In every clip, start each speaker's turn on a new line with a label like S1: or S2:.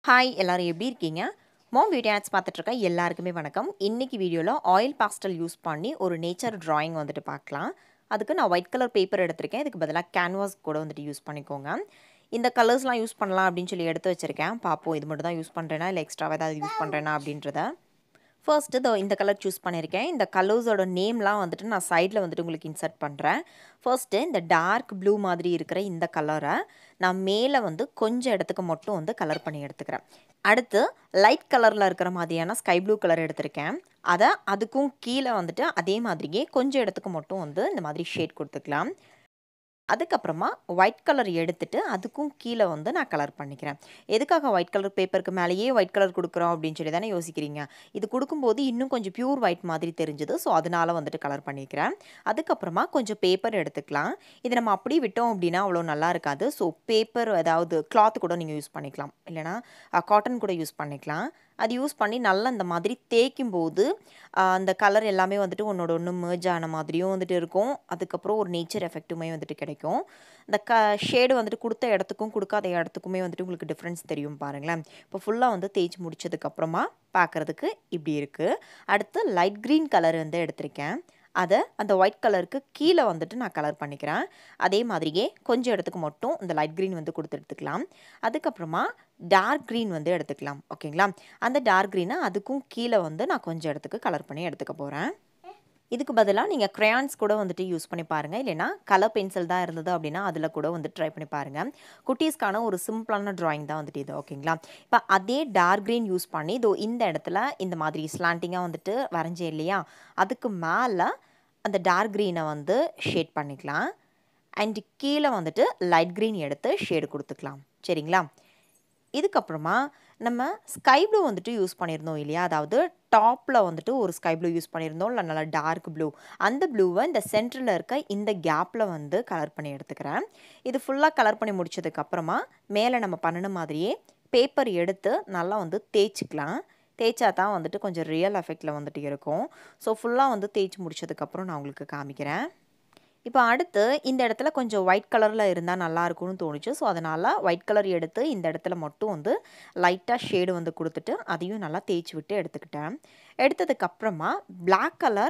S1: hi எல்லாரும் எப்படி இருக்கீங்க மோம் வீடியோ ஆட்ஸ் பார்த்துட்ருக்க எல்லாருக்குமே வணக்கம் இன்றைக்கி வீடியோவில் ஆயில் பாஸ்டல் யூஸ் பண்ணி ஒரு நேச்சர் drawing வந்துட்டு பார்க்கலாம் அதுக்கு நான் ஒயிட் கலர் பேப்பர் எடுத்திருக்கேன் இதுக்கு பதிலாக கேன்வாஸ் கூட வந்துட்டு யூஸ் பண்ணிக்கோங்க இந்த கலர்ஸ்லாம் யூஸ் பண்ணலாம் அப்படின்னு சொல்லி எடுத்து வச்சுருக்கேன் பார்ப்போம் இது மட்டும் தான் யூஸ் பண்ணுறேன்னா இல்லை எக்ஸ்ட்ராவாக ஏதாவது யூஸ் பண்ணுறேன்னா அப்படின்றத ஃபர்ஸ்ட்டு இதோ இந்த கலர் சூஸ் பண்ணியிருக்கேன் இந்த கலர்ஸோட நேம்லாம் வந்துட்டு நான் சைடில் வந்துட்டு உங்களுக்கு இன்சர்ட் பண்ணுறேன் ஃபர்ஸ்ட்டு இந்த டார்க் ப்ளூ மாதிரி இருக்கிற இந்த கலரை நான் மேலே வந்து கொஞ்சம் இடத்துக்கு மட்டும் வந்து கலர் பண்ணி எடுத்துக்கிறேன் அடுத்து லைட் கலரில் இருக்கிற மாதிரியான ஸ்கை ப்ளூ கலர் எடுத்திருக்கேன் அதை அதுக்கும் கீழே வந்துட்டு அதே மாதிரியே கொஞ்சம் இடத்துக்கு மட்டும் வந்து இந்த மாதிரி ஷேட் கொடுத்துக்கலாம் அதுக்கப்புறமா ஒயிட் கலர் எடுத்துட்டு அதுக்கும் கீழே வந்து நான் கலர் பண்ணிக்கிறேன் எதுக்காக ஒயிட் கலர் பேப்பருக்கு மேலேயே ஒயிட் கலர் கொடுக்குறோம் அப்படின்னு சொல்லி தானே யோசிக்கிறீங்க இது கொடுக்கும்போது இன்னும் கொஞ்சம் பியூர் ஒயிட் மாதிரி தெரிஞ்சுது ஸோ அதனால வந்துட்டு கலர் பண்ணிக்கிறேன் அதுக்கப்புறமா கொஞ்சம் பேப்பர் எடுத்துக்கலாம் இது நம்ம அப்படியே விட்டோம் அப்படின்னா அவ்வளோ நல்லா இருக்காது ஸோ பேப்பர் ஏதாவது கிளாத் கூட நீங்கள் யூஸ் பண்ணிக்கலாம் இல்லைனா காட்டன் கூட யூஸ் பண்ணிக்கலாம் அது யூஸ் பண்ணி நல்லா இந்த மாதிரி தேய்க்கும் போது ஆஹ், அந்த கலர் எல்லாமே வந்துட்டு ஒன்றோட ஒன்று merge ஆன மாதிரியும் வந்துட்டு இருக்கும் அதுக்கப்புறம் ஒரு நேச்சர் எஃபெக்ட்டுமே வந்துட்டு கிடைக்கும் இந்த க ஷேடு வந்துட்டு கொடுத்த இடத்துக்கும் கொடுக்காத இடத்துக்குமே வந்துட்டு உங்களுக்கு டிஃப்ரென்ஸ் தெரியும் பாருங்களேன் இப்போ ஃபுல்லாக வந்து தேய்ச்சி முடிச்சதுக்கப்புறமா பார்க்குறதுக்கு இப்படி இருக்குது அடுத்து லைட் க்ரீன் கலர் வந்து எடுத்திருக்கேன் அதை அந்த ஒயிட் கலருக்கு கீழே வந்துட்டு நான் கலர் பண்ணிக்கிறேன் அதே மாதிரியே கொஞ்சம் இடத்துக்கு மட்டும் இந்த லைட் க்ரீன் வந்து கொடுத்து எடுத்துக்கலாம் அதுக்கப்புறமா டார்க் க்ரீன் வந்து எடுத்துக்கலாம் ஓகேங்களா அந்த டார்க் க்ரீனை அதுக்கும் கீழே வந்து நான் கொஞ்சம் இடத்துக்கு கலர் பண்ணி எடுத்துக்க போகிறேன் இதுக்கு பதிலாக நீங்கள் crayons கூட வந்துட்டு யூஸ் பண்ணி பாருங்கள் இல்லைனா கலர் பென்சில் தான் இருந்தது அப்படின்னா அதில் கூட வந்து ட்ரை பண்ணி பாருங்கள் குட்டீஸ்க்கான ஒரு சிம்பிளான drawing தான் வந்துட்டு இது ஓகேங்களா இப்போ அதே டார்க் க்ரீன் யூஸ் பண்ணி இதோ இந்த இடத்துல இந்த மாதிரி ஸ்லாண்டிங்காக வந்துட்டு வரைஞ்சேன் இல்லையா அதுக்கு மேலே அந்த டார்க் க்ரீனை வந்து ஷேட் பண்ணிக்கலாம் அண்ட் கீழே வந்துட்டு லைட் க்ரீன் எடுத்து ஷேடு கொடுத்துக்கலாம் சரிங்களா இதுக்கப்புறமா நம்ம ஸ்கை ப்ளூ வந்துட்டு யூஸ் பண்ணியிருந்தோம் இல்லையா அதாவது டாப்பில் வந்துட்டு ஒரு ஸ்கை ப்ளூ யூஸ் பண்ணியிருந்தோம் இல்லை நல்லா டார்க் ப்ளூ அந்த ப்ளூவை இந்த சென்டரில் இருக்க இந்த கேப்பில் வந்து கலர் பண்ணி எடுத்துக்கிறேன் இது ஃபுல்லாக கலர் பண்ணி முடிச்சதுக்கப்புறமா மேலே நம்ம பண்ணின மாதிரியே பேப்பர் எடுத்து நல்லா வந்து தேய்ச்சிக்கலாம் தேய்ச்சா தான் வந்துட்டு கொஞ்சம் ரியல் எஃபெக்டில் வந்துட்டு இருக்கும் ஸோ ஃபுல்லாக வந்து தேய்ச்சி முடிச்சதுக்கப்புறம் நான் உங்களுக்கு காமிக்கிறேன் இப்போ அடுத்து இந்த இடத்துல கொஞ்சம் ஒயிட் கலரில் இருந்தால் நல்லா இருக்கும்னு தோணுச்சு ஸோ அதனால் ஒயிட் கலர் எடுத்து இந்த இடத்துல மட்டும் வந்து லைட்டாக ஷேடு வந்து கொடுத்துட்டு அதையும் நல்லா தேய்ச்சி விட்டு எடுத்துக்கிட்டேன் எடுத்ததுக்கப்புறமா Black கலர்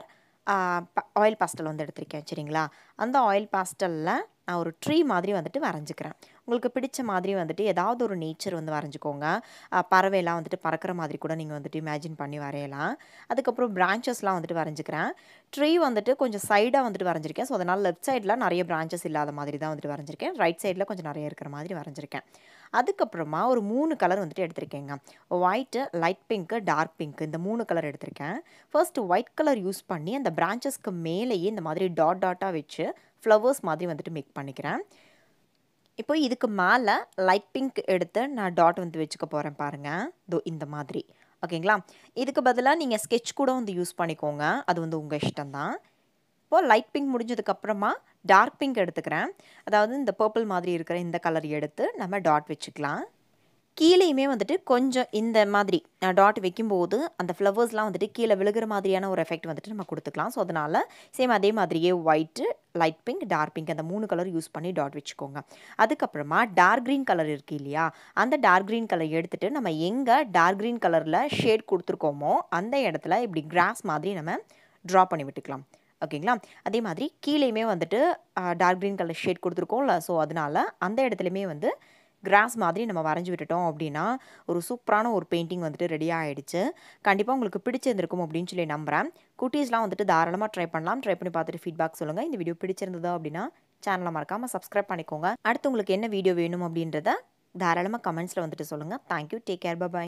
S1: ஆயில் பாஸ்டல் வந்து எடுத்திருக்கேன் சரிங்களா அந்த ஆயில் பாஸ்டலில் நான் ஒரு ட்ரீ மாதிரி வந்துட்டு வரைஞ்சிக்கிறேன் உங்களுக்கு பிடிச்ச மாதிரி வந்துட்டு ஏதாவது ஒரு நேச்சர் வந்து வரைஞ்சிக்கோங்க ஆஹ் பறவைலாம் வந்துட்டு பறக்கிற மாதிரி கூட நீங்கள் வந்துட்டு இமேஜின் பண்ணி வரையலாம் அதுக்கப்புறம் பிரான்ச்சஸ்லாம் வந்துட்டு வரைஞ்சிக்கிறேன் ட்ரீ வந்துட்டு கொஞ்சம் சைடாக வந்துட்டு வரைஞ்சிருக்கேன் ஸோ அதனால் லெஃப்ட் சைடில் நிறைய பிரான்ச்சஸ் இல்லாத மாதிரி தான் வந்துட்டு வரைஞ்சிருக்கேன் ரைட் சைடில் கொஞ்சம் நிறைய இருக்கிற மாதிரி வரைஞ்சிருக்கேன் அதுக்கப்புறமா ஒரு மூணு கலர் வந்துட்டு எடுத்திருக்கேங்க white light pink dark pink இந்த மூணு கலர் எடுத்திருக்கேன் ஃபர்ஸ்ட் ஒயிட் கலர் யூஸ் பண்ணி அந்த பிரான்ச்சஸ்க்கு மேலேயே இந்த மாதிரி டாட் டாட்டாக வச்சு ஃப்ளவர்ஸ் மாதிரி வந்துட்டு மேக் பண்ணிக்கிறேன் இப்போ இதுக்கு மேலே லைட் பிங்க் எடுத்து நான் டாட் வந்து வச்சுக்க போகிறேன் பாருங்கள் இதோ இந்த மாதிரி ஓகேங்களா இதுக்கு பதிலாக நீங்கள் sketch கூட வந்து யூஸ் பண்ணிக்கோங்க அது வந்து உங்கள் இஷ்டம்தான் இப்போது லைட் பிங்க் முடிஞ்சதுக்கப்புறமா டார்க் பிங்க் எடுத்துக்கிறேன் அதாவது இந்த பர்பிள் மாதிரி இருக்கிற இந்த கலர் எடுத்து நம்ம டாட் வச்சுக்கலாம் கீழேயுமே வந்துட்டு கொஞ்சம் இந்த மாதிரி டாட் வைக்கும்போது அந்த ஃப்ளவர்ஸ்லாம் வந்துட்டு கீழே விழுகிற மாதிரியான ஒரு எஃபெக்ட் வந்துட்டு நம்ம கொடுத்துக்கலாம் ஸோ அதனால் சேம் அதே மாதிரியே white light pink dark pink அந்த மூணு கலர் யூஸ் பண்ணி டாட் வச்சுக்கோங்க அதுக்கப்புறமா டார்க் க்ரீன் கலர் இருக்குது இல்லையா அந்த டார்க் க்ரீன் கலர் எடுத்துட்டு நம்ம எங்கே டார்க் க்ரீன் கலரில் ஷேட் கொடுத்துருக்கோமோ அந்த இடத்துல இப்படி கிராஸ் மாதிரி நம்ம ட்ரா பண்ணி விட்டுக்கலாம் ஓகேங்களா அதே மாதிரி கீழேயுமே வந்துட்டு டார்க் க்ரீன் கலர் ஷேட் கொடுத்துருக்கோம்ல ஸோ அதனால அந்த இடத்துலையுமே வந்து கிராஸ் மாதிரி நம்ம வரைஞ்சி விட்டுட்டோம் அப்படின்னா ஒரு சூப்பரான ஒரு பெயிண்டிங் வந்துட்டு ரெடி ஆகிடுச்சு கண்டிப்பாக உங்களுக்கு பிடிச்சிருந்திருக்கும் அப்படின்னு சொல்லி நம்புகிறேன் குட்டீஸ்லாம் வந்துட்டு தாராளமாக ட்ரை பண்ணலாம் ட்ரை பண்ணி பார்த்துட்டு ஃபீட்பேக் சொல்லுங்கள் இந்த வீடியோ பிடிச்சிருந்ததா அப்படின்னா சேனலை மறக்காமல் சப்ஸ்கிரைப் பண்ணிக்கோங்க அடுத்து உங்களுக்கு என்ன வீடியோ வேணும் அப்படின்றத தாராளமாக கமெண்ட்ஸில் வந்துட்டு சொல்லுங்கள் தேங்க்யூ டேக் கேர் பாய்